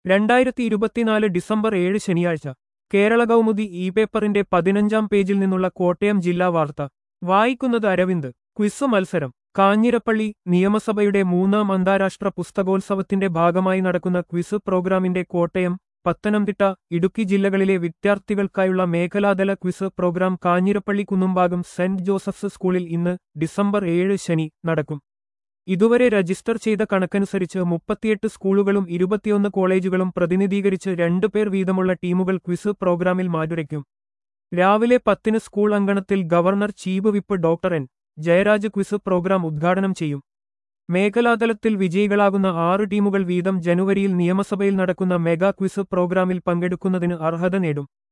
രണ്ടായിരത്തി ഇരുപത്തിനാല് ഡിസംബർ ഏഴ് ശനിയാഴ്ച കേരള കൗമുദി ഇ പേപ്പറിന്റെ പതിനഞ്ചാം പേജിൽ നിന്നുള്ള കോട്ടയം ജില്ലാ വാർത്ത വായിക്കുന്നത് അരവിന്ദ് ക്വിസ് മത്സരം കാഞ്ഞിരപ്പള്ളി നിയമസഭയുടെ മൂന്നാം അന്താരാഷ്ട്ര പുസ്തകോത്സവത്തിന്റെ ഭാഗമായി നടക്കുന്ന ക്വിസ് പ്രോഗ്രാമിന്റെ കോട്ടയം പത്തനംതിട്ട ഇടുക്കി ജില്ലകളിലെ വിദ്യാർത്ഥികൾക്കായുള്ള മേഖലാതല quiz program Kanjirappally Kunnumbhagam saint Joseph's സ്കൂളിൽ ഇന്ന് ഡിസംബർ ഏഴ് ശനി നടക്കും ഇതുവരെ രജിസ്റ്റർ ചെയ്ത കണക്കനുസരിച്ച് മുപ്പത്തിയെട്ട് സ്കൂളുകളും ഇരുപത്തിയൊന്ന് കോളേജുകളും പ്രതിനിധീകരിച്ച് രണ്ടു പേർ വീതമുള്ള ടീമുകൾ ക്വിസ് പ്രോഗ്രാമിൽ മാറ്റുരയ്ക്കും രാവിലെ പത്തിന് സ്കൂൾ അങ്കണത്തിൽ governor chief whip doctor N Jayaraj quiz program ഉദ്ഘാടനം ചെയ്യും മേഖലാതലത്തിൽ വിജയികളാകുന്ന ആറ് ടീമുകൾ വീതം ജനുവരിയിൽ നിയമസഭയിൽ നടക്കുന്ന മെഗാ ക്വിസ് പ്രോഗ്രാമിൽ പങ്കെടുക്കുന്നതിന് അർഹത നേടും